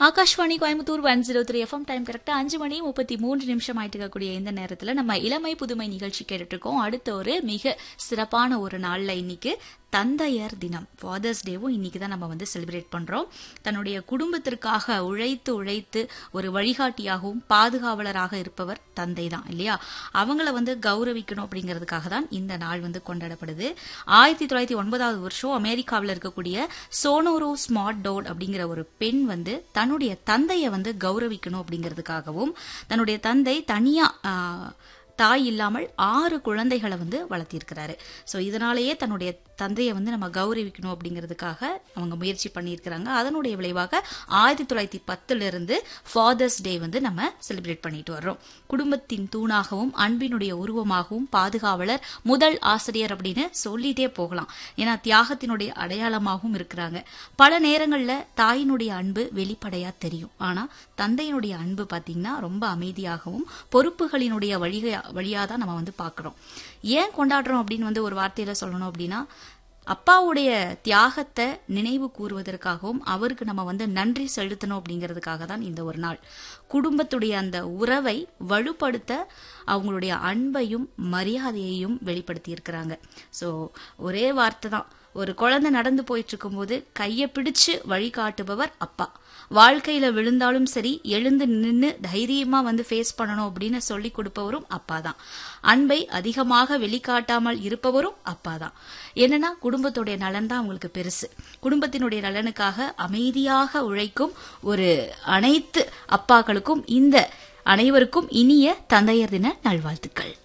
Akashvani Coimbatore one zero three FM time கரெக்டா அஞ்சு மணி முப்பத்தி மூன்று நிமிஷம் ஆயிட்டு இருக்கக்கூடிய இந்த நேரத்துல நம்ம இளமை புதுமை நிகழ்ச்சி கேட்டுட்டு இருக்கோம் அடுத்த ஒரு மிக சிறப்பான ஒரு நாள்ல இன்னைக்கு தந்தையர் தினம் ஃபாதர்ஸ் டேவும் இன்னைக்கு தான் நம்ம வந்து செலிப்ரேட் பண்றோம் தன்னுடைய குடும்பத்திற்காக உழைத்து உழைத்து ஒரு வழிகாட்டியாகவும் பாதுகாவலராக இருப்பவர் தந்தை தான் இல்லையா அவங்கள வந்து கௌரவிக்கணும் அப்படிங்கிறதுக்காக தான் இந்த நாள் வந்து கொண்டாடப்படுது ஆயிரத்தி தொள்ளாயிரத்தி ஒன்பதாவது வருஷம் அமெரிக்காவில் இருக்கக்கூடிய சோனோரோ ஸ்மார்ட் டோட் அப்படிங்கிற ஒரு பெண் வந்து தன்னுடைய தந்தையை வந்து கௌரவிக்கணும் அப்படிங்கிறதுக்காகவும் தன்னுடைய தந்தை தனியா ஆஹ், தாய் இல்லாமல் ஆறு குழந்தைகளை வந்து வளர்த்திருக்கிறாரு ஸோ இதனாலேயே தன்னுடைய தந்தையை வந்து நம்ம கௌரவிக்கணும் அப்படிங்கிறதுக்காக அவங்க முயற்சி பண்ணியிருக்கிறாங்க அதனுடைய விளைவாக ஆயிரத்தி தொள்ளாயிரத்தி பத்துல இருந்து ஃபாதர்ஸ் டே வந்து நம்ம செலிப்ரேட் பண்ணிட்டு வர்றோம் குடும்பத்தின் தூணாகவும் அன்பினுடைய உருவமாகவும் பாதுகாவலர் முதல் ஆசிரியர் அப்படின்னு சொல்லிட்டே போகலாம் ஏன்னா தியாகத்தினுடைய அடையாளமாகவும் இருக்கிறாங்க பல நேரங்கள்ல தாயினுடைய அன்பு வெளிப்படையா தெரியும் ஆனா தந்தையினுடைய அன்பு பாத்தீங்கன்னா ரொம்ப அமைதியாகவும் பொறுப்புகளினுடைய வழியா வழியா தான் நம்ம வந்து பார்க்கிறோம் ஏன் கொண்டாடுறோம் அப்படின்னு வந்து ஒரு வார்த்தையில சொல்லணும் அப்படின்னா அப்பாவுடைய தியாகத்தை நினைவு கூறுவதற்காகவும் அவருக்கு நம்ம வந்து நன்றி செலுத்தணும் அப்படிங்கிறதுக்காக தான் இந்த ஒரு நாள் குடும்பத்துடைய அந்த உறவை வலுப்படுத்த அவங்களுடைய அன்பையும் மரியாதையையும் வெளிப்படுத்தி இருக்கிறாங்க ஸோ ஒரே வார்த்தை தான் ஒரு குழந்தை நடந்து போயிட்டு இருக்கும்போது கையை பிடிச்சு வழிகாட்டுபவர் அப்பா வாழ்க்கையில விழுந்தாலும் சரி எழுந்து நின்று தைரியமா வந்து ஃபேஸ் பண்ணணும் அப்படின்னு சொல்லி கொடுப்பவரும் அப்பா தான் அன்பை அதிகமாக வெளிக்காட்டாமல் இருப்பவரும் அப்பா தான் என்னன்னா குடும்பத்துடைய நலன் தான் அவங்களுக்கு பெருசு குடும்பத்தினுடைய நலனுக்காக அமைதியாக உழைக்கும் ஒரு அனைத்து அப்பாக்களுக்கும் இந்த அனைவருக்கும் இனிய தந்தையர் தின நல்வாழ்த்துக்கள்